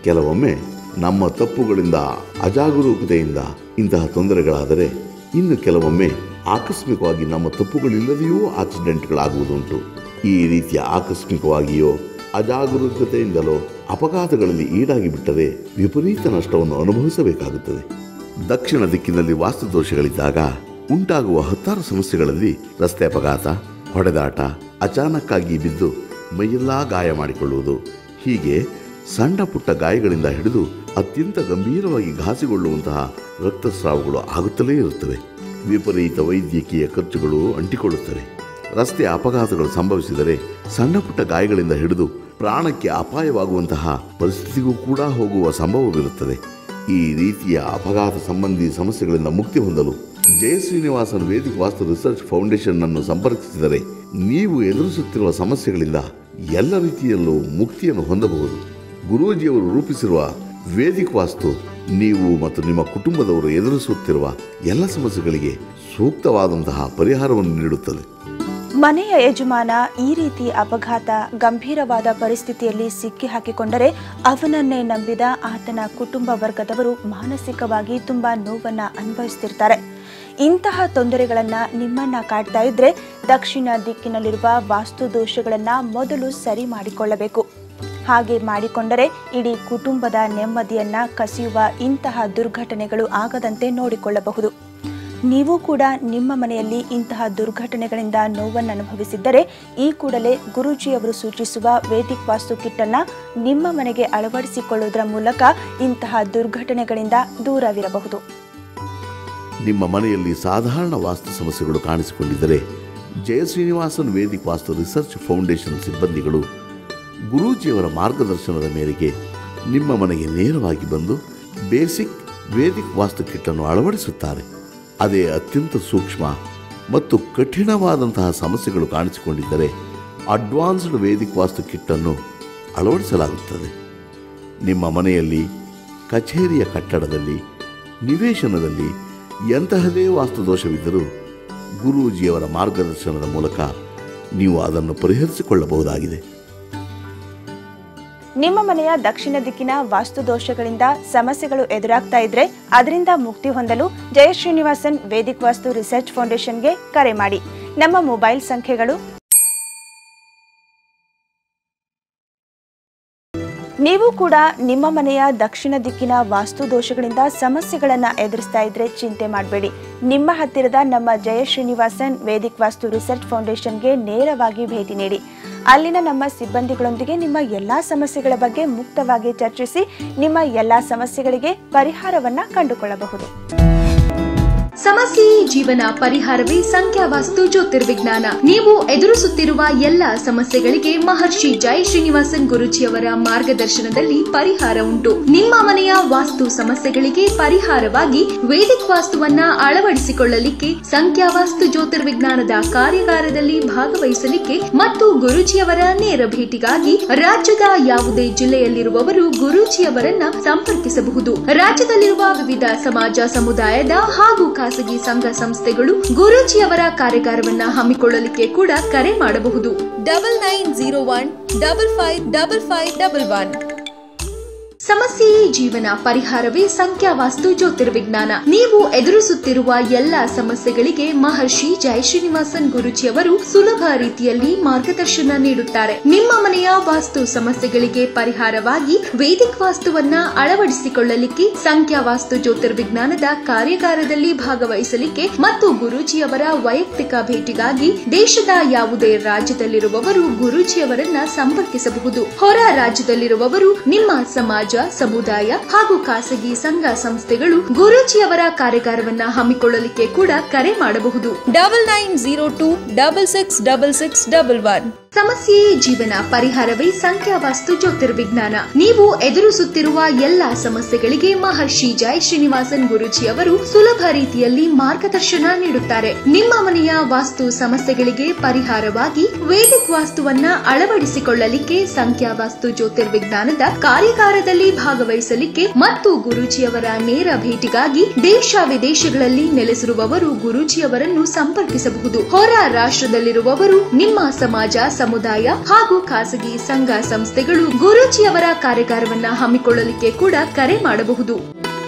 ಕೆಲವೊಮ್ಮೆ ನಮ್ಮ ತಪ್ಪುಗಳಿಂದ ಅಜಾಗರೂಕತೆಯಿಂದ ಇಂತಹ ತೊಂದರೆಗಳಾದರೆ ಇನ್ನು ಕೆಲವೊಮ್ಮೆ ಆಕಸ್ಮಿಕವಾಗಿ ನಮ್ಮ ತಪ್ಪುಗಳಿಲ್ಲದೆಯೂ ಆಕ್ಸಿಡೆಂಟ್ಗಳಾಗುವುದುಂಟು ಈ ರೀತಿಯ ಆಕಸ್ಮಿಕವಾಗಿಯೋ ಅಜಾಗರೂಕತೆಯಿಂದಲೋ ಅಪಘಾತಗಳಲ್ಲಿ ಈಡಾಗಿ ಬಿಟ್ಟರೆ ವಿಪರೀತ ನಷ್ಟವನ್ನು ಅನುಭವಿಸಬೇಕಾಗುತ್ತದೆ ದಕ್ಷಿಣ ದಿಕ್ಕಿನಲ್ಲಿ ವಾಸ್ತುದೋಷಗಳಿದ್ದಾಗ ಉಂಟಾಗುವ ಹತ್ತಾರು ಸಮಸ್ಯೆಗಳಲ್ಲಿ ರಸ್ತೆ ಅಪಘಾತ ಹೊಡೆದಾಟ ಅಚಾನಕ್ಕಾಗಿ ಬಿದ್ದು ಮೈಯೆಲ್ಲಾ ಗಾಯ ಮಾಡಿಕೊಳ್ಳುವುದು ಹೀಗೆ ಸಣ್ಣ ಪುಟ್ಟ ಗಾಯಗಳಿಂದ ಹಿಡಿದು ಅತ್ಯಂತ ಗಂಭೀರವಾಗಿ ಘಾಸಿಗೊಳ್ಳುವಂತಹ ರಕ್ತಸ್ರಾವಗಳು ಆಗುತ್ತಲೇ ಇರುತ್ತವೆ ವಿಪರೀತ ವೈದ್ಯಕೀಯ ಖರ್ಚುಗಳು ಅಂಟಿಕೊಳ್ಳುತ್ತವೆ ರಸ್ತೆ ಅಪಘಾತಗಳು ಸಂಭವಿಸಿದರೆ ಸಣ್ಣ ಪುಟ್ಟ ಗಾಯಗಳಿಂದ ಹಿಡಿದು ಪ್ರಾಣಕ್ಕೆ ಅಪಾಯವಾಗುವಂತಹ ಪರಿಸ್ಥಿತಿಗೂ ಕೂಡ ಹೋಗುವ ಸಂಭವವಿರುತ್ತದೆ ಈ ರೀತಿಯ ಅಪಘಾತ ಸಂಬಂಧಿ ಸಮಸ್ಯೆಗಳಿಂದ ಮುಕ್ತಿ ಹೊಂದಲು Jaya Srinivasan vedic vastu research foundation ಅನ್ನು ಸಂಪರ್ಕಿಸಿದರೆ ನೀವು ಎದುರಿಸುತ್ತಿರುವ ಸಮಸ್ಯೆಗಳಿಂದ ಎಲ್ಲ ರೀತಿಯಲ್ಲೂ ಮುಕ್ತಿಯನ್ನು ಹೊಂದಬಹುದು ಗುರೂಜಿಯವರು ರೂಪಿಸಿರುವ ವೇದಿಕ್ ವಾಸ್ತು ನೀವು ಮತ್ತು ನಿಮ್ಮ ಕುಟುಂಬದವರು ಎದುರಿಸುತ್ತಿರುವ ಎಲ್ಲ ಸಮಸ್ಯೆಗಳಿಗೆ ಸೂಕ್ತವಾದಂತಹ ಪರಿಹಾರವನ್ನು ನೀಡುತ್ತದೆ ಮನೆಯ ಯಜಮಾನ ಈ ರೀತಿ ಅಪಘಾತ ಗಂಭೀರವಾದ ಪರಿಸ್ಥಿತಿಯಲ್ಲಿ ಸಿಕ್ಕಿ ಹಾಕಿಕೊಂಡರೆ ಅವನನ್ನೇ ನಂಬಿದ ಆತನ ಕುಟುಂಬ ವರ್ಗದವರು ಮಾನಸಿಕವಾಗಿ ತುಂಬಾ ನೋವನ್ನ ಅನುಭವಿಸ್ತಿರ್ತಾರೆ ಇಂತಹ ತೊಂದರೆಗಳನ್ನ ನಿಮ್ಮನ್ನ ಕಾಡ್ತಾ ಇದ್ರೆ ದಕ್ಷಿಣ ದಿಕ್ಕಿನಲ್ಲಿರುವ ವಾಸ್ತು ದೋಷಗಳನ್ನ ಮೊದಲು ಸರಿ ಮಾಡಿಕೊಳ್ಳಬೇಕು ಹಾಗೆ ಮಾಡಿಕೊಂಡರೆ ಇಡೀ ಕುಟುಂಬದ ನೆಮ್ಮದಿಯನ್ನ ಕಸಿಯುವ ಇಂತಹ ದುರ್ಘಟನೆಗಳು ಆಗದಂತೆ ನೋಡಿಕೊಳ್ಳಬಹುದು ನೀವು ಕೂಡ ನಿಮ್ಮ ಮನೆಯಲ್ಲಿ ಇಂತಹ ದುರ್ಘಟನೆಗಳಿಂದ ನೋವನ್ನು ಅನುಭವಿಸಿದ್ದರೆ ಈ ಕೂಡಲೇ ಗುರೂಜಿಯವರು ಸೂಚಿಸುವ ವೇದಿಕ್ ವಾಸ್ತು ಕಿಟ್ಟನ್ನು ನಿಮ್ಮ ಮನೆಗೆ ಅಳವಡಿಸಿಕೊಳ್ಳುವುದರ ಮೂಲಕ ಇಂತಹ ದುರ್ಘಟನೆಗಳಿಂದ ದೂರವಿರಬಹುದು ನಿಮ್ಮ ಮನೆಯಲ್ಲಿ ಸಾಧಾರಣ ವಾಸ್ತು ಸಮಸ್ಯೆಗಳು ಕಾಣಿಸಿಕೊಂಡಿದ್ದರೆ Jaya Srinivasan vedic vastu research foundation ಸಿಬ್ಬಂದಿಗಳು ಗುರೂಜಿಯವರ ಮಾರ್ಗದರ್ಶನದ ಮೇರೆಗೆ ನಿಮ್ಮ ಮನೆಗೆ ನೇರವಾಗಿ ಬಂದು ಬೇಸಿಕ್ ವೇದಿಕ್ ವಾಸ್ತು ಕಿಟ್ಟನ್ನು ಅಳವಡಿಸುತ್ತಾರೆ ಅದೇ ಅತ್ಯಂತ ಸೂಕ್ಷ್ಮ ಮತ್ತು ಕಠಿಣವಾದಂತಹ ಸಮಸ್ಯೆಗಳು ಕಾಣಿಸಿಕೊಂಡಿದ್ದರೆ ಅಡ್ವಾನ್ಸ್ಡ್ ವೇದಿಕ್ ವಾಸ್ತು ಕಿಟ್ಟನ್ನು ಅಳವಡಿಸಲಾಗುತ್ತದೆ ನಿಮ್ಮ ಮನೆಯಲ್ಲಿ ಕಚೇರಿಯ ಕಟ್ಟಡದಲ್ಲಿ ನಿವೇಶನದಲ್ಲಿ ಎಂತಹದೇ ವಾಸ್ತುದೋಷವಿದ್ದರೂ ಗುರೂಜಿಯವರ ಮಾರ್ಗದರ್ಶನದ ಮೂಲಕ ನೀವು ಅದನ್ನು ಪರಿಹರಿಸಿಕೊಳ್ಳಬಹುದಾಗಿದೆ ನಿಮ್ಮ ಮನೆಯ ದಕ್ಷಿಣ ದಿಕ್ಕಿನ ವಾಸ್ತು ದೋಷಗಳಿಂದ ಸಮಸ್ಯೆಗಳು ಎದುರಾಗ್ತಾ ಇದ್ರೆ ಅದರಿಂದ ಮುಕ್ತಿ ಹೊಂದಲು ಜಯ ಶ್ರೀನಿವಾಸನ್ ವೇದಿಕ್ ವಾಸ್ತು ರಿಸರ್ಚ್ ಫೌಂಡೇಶನ್ಗೆ ಕರೆ ಮಾಡಿ ನಮ್ಮ ಮೊಬೈಲ್ ಸಂಖ್ಯೆಗಳು ನೀವು ಕೂಡ ನಿಮ್ಮ ಮನೆಯ ದಕ್ಷಿಣ ದಿಕ್ಕಿನ ವಾಸ್ತು ದೋಷಗಳಿಂದ ಸಮಸ್ಯೆಗಳನ್ನು ಎದುರಿಸ್ತಾ ಇದ್ರೆ ಚಿಂತೆ ಮಾಡಬೇಡಿ ನಿಮ್ಮ ಹತ್ತಿರದ ನಮ್ಮ ಜಯ ಶ್ರೀನಿವಾಸನ್ ವೇದಿಕ್ ವಾಸ್ತು ರಿಸರ್ಚ್ ಫೌಂಡೇಶನ್ಗೆ ನೇರವಾಗಿ ಭೇಟಿ ನೀಡಿ ಅಲ್ಲಿನ ನಮ್ಮ ಸಿಬ್ಬಂದಿಗಳೊಂದಿಗೆ ನಿಮ್ಮ ಎಲ್ಲಾ ಸಮಸ್ಯೆಗಳ ಬಗ್ಗೆ ಮುಕ್ತವಾಗಿ ಚರ್ಚಿಸಿ ನಿಮ್ಮ ಎಲ್ಲಾ ಸಮಸ್ಯೆಗಳಿಗೆ ಪರಿಹಾರವನ್ನ ಕಂಡುಕೊಳ್ಳಬಹುದು ಸಮಸ್ಯೆಯೇ ಜೀವನ ಪರಿಹಾರವೇ ಸಂಖ್ಯಾವಾಸ್ತು ಜ್ಯೋತಿರ್ವಿಜ್ಞಾನ ನೀವು ಎದುರಿಸುತ್ತಿರುವ ಎಲ್ಲ ಸಮಸ್ಯೆಗಳಿಗೆ ಮಹರ್ಷಿ ಜೈ ಶ್ರೀನಿವಾಸನ್ ಗುರುಜಿಯವರ ಮಾರ್ಗದರ್ಶನದಲ್ಲಿ ಪರಿಹಾರ ಉಂಟು ನಿಮ್ಮ ಮನೆಯ ವಾಸ್ತು ಸಮಸ್ಯೆಗಳಿಗೆ ಪರಿಹಾರವಾಗಿ ವೇದಿಕ್ ವಾಸ್ತುವನ್ನ ಅಳವಡಿಸಿಕೊಳ್ಳಲಿಕ್ಕೆ ಸಂಖ್ಯಾವಾಸ್ತು ಜ್ಯೋತಿರ್ವಿಜ್ಞಾನದ ಕಾರ್ಯಾಗಾರದಲ್ಲಿ ಭಾಗವಹಿಸಲಿಕ್ಕೆ ಮತ್ತು ಗುರುಜಿಯವರ ನೇರ ಭೇಟಿಗಾಗಿ ರಾಜ್ಯದ ಯಾವುದೇ ಜಿಲ್ಲೆಯಲ್ಲಿರುವವರು ಗುರೂಜಿಯವರನ್ನ ಸಂಪರ್ಕಿಸಬಹುದು ರಾಜ್ಯದಲ್ಲಿರುವ ವಿವಿಧ ಸಮಾಜ ಸಮುದಾಯದ ಹಾಗೂ ಖಾಸಗಿ ಸಂಘ ಸಂಸ್ಥೆಗಳು ಗುರೂಜಿಯವರ ಕಾರ್ಯಾಗಾರವನ್ನ ಹಮ್ಮಿಕೊಳ್ಳಲಿಕ್ಕೆ ಕೂಡ ಕರೆ ಮಾಡಬಹುದು double nine zero one double five double five double one ಸಮಸ್ಯೆಯೇ ಜೀವನ ಪರಿಹಾರವೇ ಸಂಖ್ಯಾವಾಸ್ತು ಜ್ಯೋತಿರ್ವಿಜ್ಞಾನ ನೀವು ಎದುರಿಸುತ್ತಿರುವ ಎಲ್ಲ ಸಮಸ್ಯೆಗಳಿಗೆ ಮಹರ್ಷಿ ಜೈ ಶ್ರೀನಿವಾಸನ್ ಗುರುಜಿಯವರು ಸುಲಭ ರೀತಿಯಲ್ಲಿ ಮಾರ್ಗದರ್ಶನ ನೀಡುತ್ತಾರೆ ನಿಮ್ಮ ಮನೆಯ ವಾಸ್ತು ಸಮಸ್ಯೆಗಳಿಗೆ ಪರಿಹಾರವಾಗಿ ವೇದಿಕ್ ವಾಸ್ತುವನ್ನ ಅಳವಡಿಸಿಕೊಳ್ಳಲಿಕ್ಕೆ ಸಂಖ್ಯಾವಾಸ್ತು ಜ್ಯೋತಿರ್ವಿಜ್ಞಾನದ ಕಾರ್ಯಾಗಾರದಲ್ಲಿ ಭಾಗವಹಿಸಲಿಕ್ಕೆ ಮತ್ತು ಗುರೂಜಿಯವರ ವೈಯಕ್ತಿಕ ಭೇಟಿಗಾಗಿ ದೇಶದ ಯಾವುದೇ ರಾಜ್ಯದಲ್ಲಿರುವವರು ಗುರೂಜಿಯವರನ್ನ ಸಂಪರ್ಕಿಸಬಹುದು ಹೊರ ರಾಜ್ಯದಲ್ಲಿರುವವರು ನಿಮ್ಮ ಸಮಾಜ ಸಮುದಾಯ ಹಾಗೂ ಖಾಸಗಿ ಸಂಘ ಸಂಸ್ಥೆಗಳು ಗುರೂಜಿಯವರ ಕಾರ್ಯಾಗಾರವನ್ನ ಹಮ್ಮಿಕೊಳ್ಳಲಿಕ್ಕೆ ಕೂಡ ಕರೆ ಮಾಡಬಹುದು double nine zero two double six double six double one ಸಮಸ್ಯೆಯೇ ಜೀವನ ಪರಿಹಾರವೇ ಸಂಖ್ಯಾವಾಸ್ತು ಜ್ಯೋತಿರ್ವಿಜ್ಞಾನ ನೀವು ಎದುರಿಸುತ್ತಿರುವ ಎಲ್ಲ ಸಮಸ್ಯೆಗಳಿಗೆ ಮಹರ್ಷಿ ಜೈ ಶ್ರೀನಿವಾಸನ್ ಗುರುಜಿ ಅವರು ಸುಲಭ ರೀತಿಯಲ್ಲಿ ಮಾರ್ಗದರ್ಶನ ನೀಡುತ್ತಾರೆ ನಿಮ್ಮ ಮನೆಯ ವಾಸ್ತು ಸಮಸ್ಯೆಗಳಿಗೆ ಪರಿಹಾರವಾಗಿ ವೇದಿಕ್ ವಾಸ್ತುವನ್ನ ಅಳವಡಿಸಿಕೊಳ್ಳಲಿಕ್ಕೆ ಸಂಖ್ಯಾವಾಸ್ತು ಜ್ಯೋತಿರ್ವಿಜ್ಞಾನದ ಕಾರ್ಯಾಗಾರದಲ್ಲಿ ಭಾಗವಹಿಸಲಿಕ್ಕೆ ಮತ್ತು ಗುರೂಜಿಯವರ ನೇರ ಭೇಟಿಗಾಗಿ ದೇಶ ವಿದೇಶಗಳಲ್ಲಿ ನೆಲೆಸಿರುವವರು ಗುರೂಜಿಯವರನ್ನು ಸಂಪರ್ಕಿಸಬಹುದು ಹೊರ ರಾಷ್ಟ್ರದಲ್ಲಿರುವವರು ನಿಮ್ಮ ಸಮಾಜ ಸಮುದಾಯ ಹಾಗೂ ಖಾಸಗಿ ಸಂಘ ಸಂಸ್ಥೆಗಳು ಗುರೂಜಿಯವರ ಕಾರ್ಯಾಗಾರವನ್ನ ಹಮ್ಮಿಕೊಳ್ಳಲಿಕ್ಕೆ ಕೂಡ ಕರೆ ಮಾಡಬಹುದು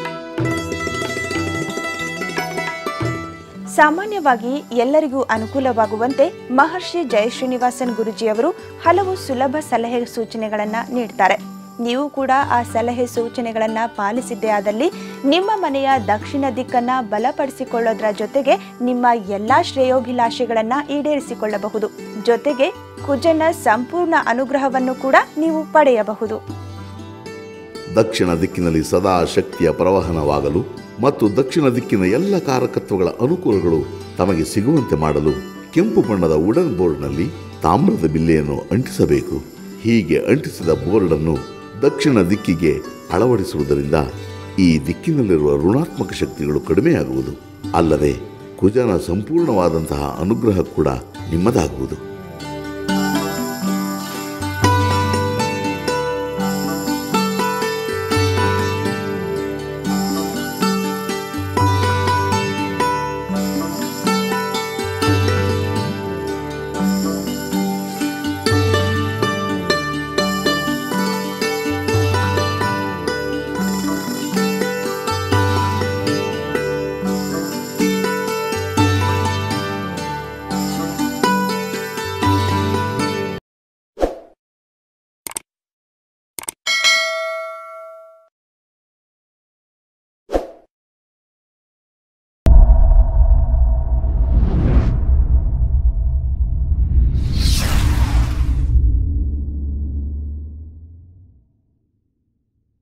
ಸಾಮಾನ್ಯವಾಗಿ ಎಲ್ಲರಿಗೂ ಅನುಕೂಲವಾಗುವಂತೆ ಮಹರ್ಷಿ ಜಯಶ್ರೀನಿವಾಸನ್ ಗುರುಜಿಯವರು ಹಲವು ಸುಲಭ ಸಲಹೆ ಸೂಚನೆಗಳನ್ನು ನೀಡ್ತಾರೆ ನೀವು ಕೂಡ ಆ ಸಲಹೆ ಸೂಚನೆಗಳನ್ನು ಪಾಲಿಸಿದ್ದೇ ಆದಲ್ಲಿ ನಿಮ್ಮ ಮನೆಯ ದಕ್ಷಿಣ ದಿಕ್ಕನ್ನ ಬಲಪಡಿಸಿಕೊಳ್ಳೋದ್ರ ಜೊತೆಗೆ ನಿಮ್ಮ ಎಲ್ಲಾ ಶ್ರೇಯೋಭಿಲಾಷೆಗಳನ್ನ ಈಡೇರಿಸಿಕೊಳ್ಳಬಹುದು ಜೊತೆಗೆ ಕುಜನ ಸಂಪೂರ್ಣ ಅನುಗ್ರಹವನ್ನು ಕೂಡ ನೀವು ಪಡೆಯಬಹುದು ದಕ್ಷಿಣ ದಿಕ್ಕಿನಲ್ಲಿ ಸದಾ ಶಕ್ತಿಯ ಪ್ರವಹನವಾಗಲು ಮತ್ತು ದಕ್ಷಿಣ ದಿಕ್ಕಿನ ಎಲ್ಲ ಕಾರಕತ್ವಗಳ ಅನುಕೂಲಗಳು ತಮಗೆ ಸಿಗುವಂತೆ ಮಾಡಲು ಕೆಂಪು ಬಣ್ಣದ ವುಡನ್ ಬೋರ್ಡ್ನಲ್ಲಿ ತಾಮ್ರದ ಬಿಲ್ಲೆಯನ್ನು ಅಂಟಿಸಬೇಕು ಹೀಗೆ ಅಂಟಿಸಿದ ಬೋರ್ಡನ್ನು ದಕ್ಷಿಣ ದಿಕ್ಕಿಗೆ ಅಳವಡಿಸುವುದರಿಂದ ಈ ದಿಕ್ಕಿನಲ್ಲಿರುವ ಋಣಾತ್ಮಕ ಶಕ್ತಿಗಳು ಕಡಿಮೆಯಾಗುವುದು ಅಲ್ಲದೆ ಕುಜನ ಸಂಪೂರ್ಣವಾದಂತಹ ಅನುಗ್ರಹ ಕೂಡ ನಿಮ್ಮದಾಗುವುದು